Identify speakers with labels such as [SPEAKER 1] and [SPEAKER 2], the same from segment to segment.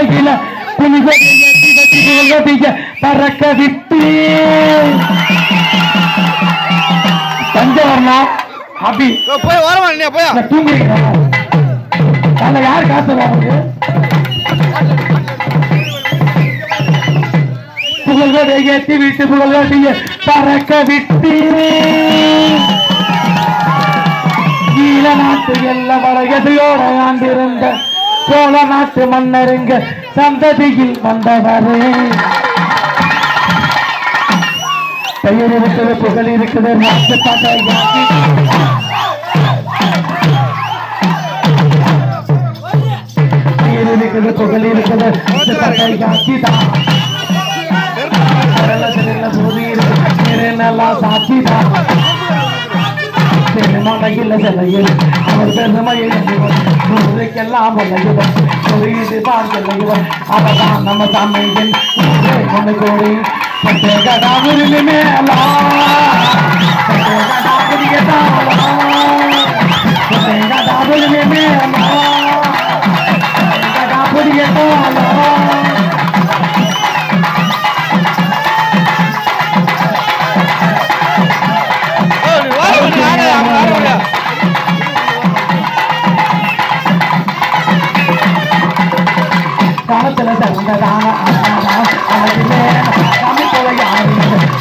[SPEAKER 1] மலையில புலிகொடிய திகட்டி புகழொடிய பறக்க விட்டு தஞ்சவர்மா அபி
[SPEAKER 2] போய் ஓரமா நின்னியா போயா
[SPEAKER 1] நான் தூங்கிருக்கிறேன் அதில் யார் காத்துறா அவங்க புகழ்களை ஏற்றி விட்டு புகழ்களை பறக்க விட்டு ஈழ நாட்டு எல்ல வளையதையோட ஆண்டிருந்த சோழ நாட்டு மன்னருங்க சந்ததியில் வந்தவரே பெயர் இருக்குது புகழ் இருக்குது நாட்டு படையாக்கி பெயர் இருக்குது புகழ் இருக்குது நாட்டு படையாக்கி தான் பெருமடையில் செல்லையில் அவர் பெருமையில் நூறுக்கெல்லாம் வல்லையவர் சொல்லிட்டு பார்க்கலையவர் அவதான் நம்ம தமிழின் ஒன்று கோடி கடாபுரி மேலா கடாபுரி கடாபுரி மேலா கடாபுரி மேலா
[SPEAKER 2] ஓரமா நின்னு ஆடு, ஆடு, ஆடு, ஆடு.
[SPEAKER 1] காலத்துல தகுந்ததான அழகிலே சாமி போல யாரும்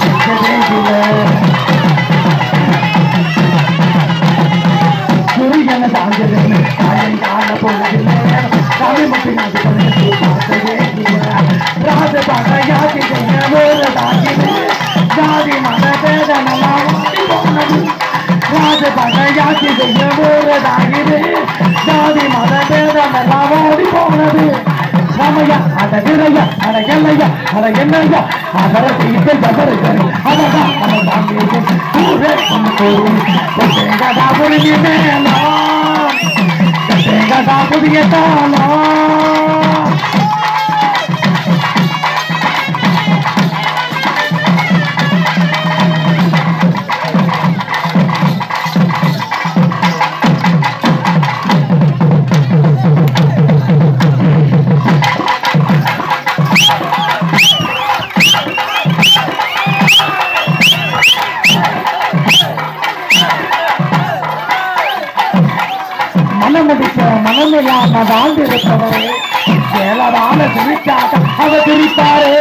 [SPEAKER 1] சூரியன சாஞ்சதுன்னு தாயின் காண போனதில்லை சாமி மட்டும் நாட்டு பண்ணி பார்த்ததே ராஜ பகையாக்கி ஒரு தாக்கினு ஜாதி மத பேதனெல்லாம் ஓடி போனது ராஜ பகையாக்கி செய்ய ஒரு தாக்கினு ஜாதி மத பேதனெல்லாம் ஓடி போனது ராமையா அட விரையா அட எல்லையா அட என்னையா அதர தீர்த்த ஜபருக்கரு அததான் நம்ம தாண்டியது ஊரே ஒன்று கோரும் தேங்கடா புரிஞ்சு மேலா தேங்கடா புதிய தாளா மனமடிக்க மனமில்லாம வாழ்ந்திருப்பவரே ஏழதான சிரிச்சாக அவர் சிரிப்பாரே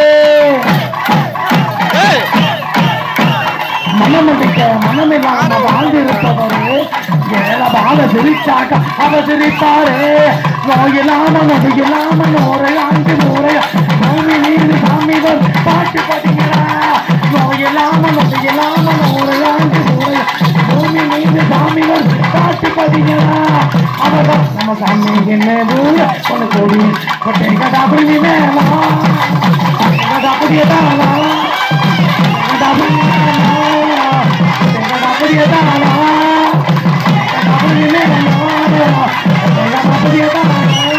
[SPEAKER 2] ஏய்,
[SPEAKER 1] மனமடிக்க மனமில்லாம வாழ்ந்திருப்பவரே ஏழதான சிரிச்சாக அவர் சிரிப்பாரே நோயில்லாம நொடியில்லாம நோரையாண்டு நூறைய சாமி நீர் சாமிகள் பாட்டு படிக்கிறா நோயில்லாம நொடியில்லாம நோரையாண்டு நூறைய பூமி மீது சாமிகள் பாட்டு படிக்கிறா அவதான் நம்ம சாமி என்ன தூர ஒன்று கோடி கொட்டை கதா புள்ளி மேலா கதா புரியதாலா கதா புள்ளி மேலா கதா புரியதாலா கதா புள்ளி மேலா கதா புரியதாலா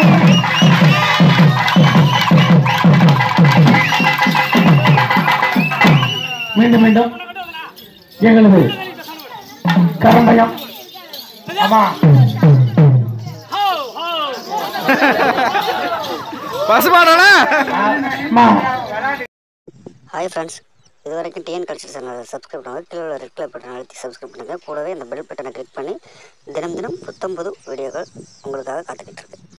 [SPEAKER 1] மீண்டும் மீண்டும் எங்களது கரம்பயம் ஆமா
[SPEAKER 2] பசுமாடானா
[SPEAKER 1] ஆமா
[SPEAKER 3] ஹாய் ஃப்ரெண்ட்ஸ் இது வரைக்கும் டிஎன் கல்ச்சர் சேனலை சப்ஸ்கிரைப் பண்ணுங்கள் கீழே உள்ள ரெட் கலர் பட்டனை அழுத்தி சப்ஸ்கிரைப் பண்ணுங்கள் கூடவே இந்த பெல் பட்டனை கிளிக் பண்ணி தினம் தினம் புத்தம் புது வீடியோக்கள் உங்களுக்காக காத்துக்கிட்டு இருக்கு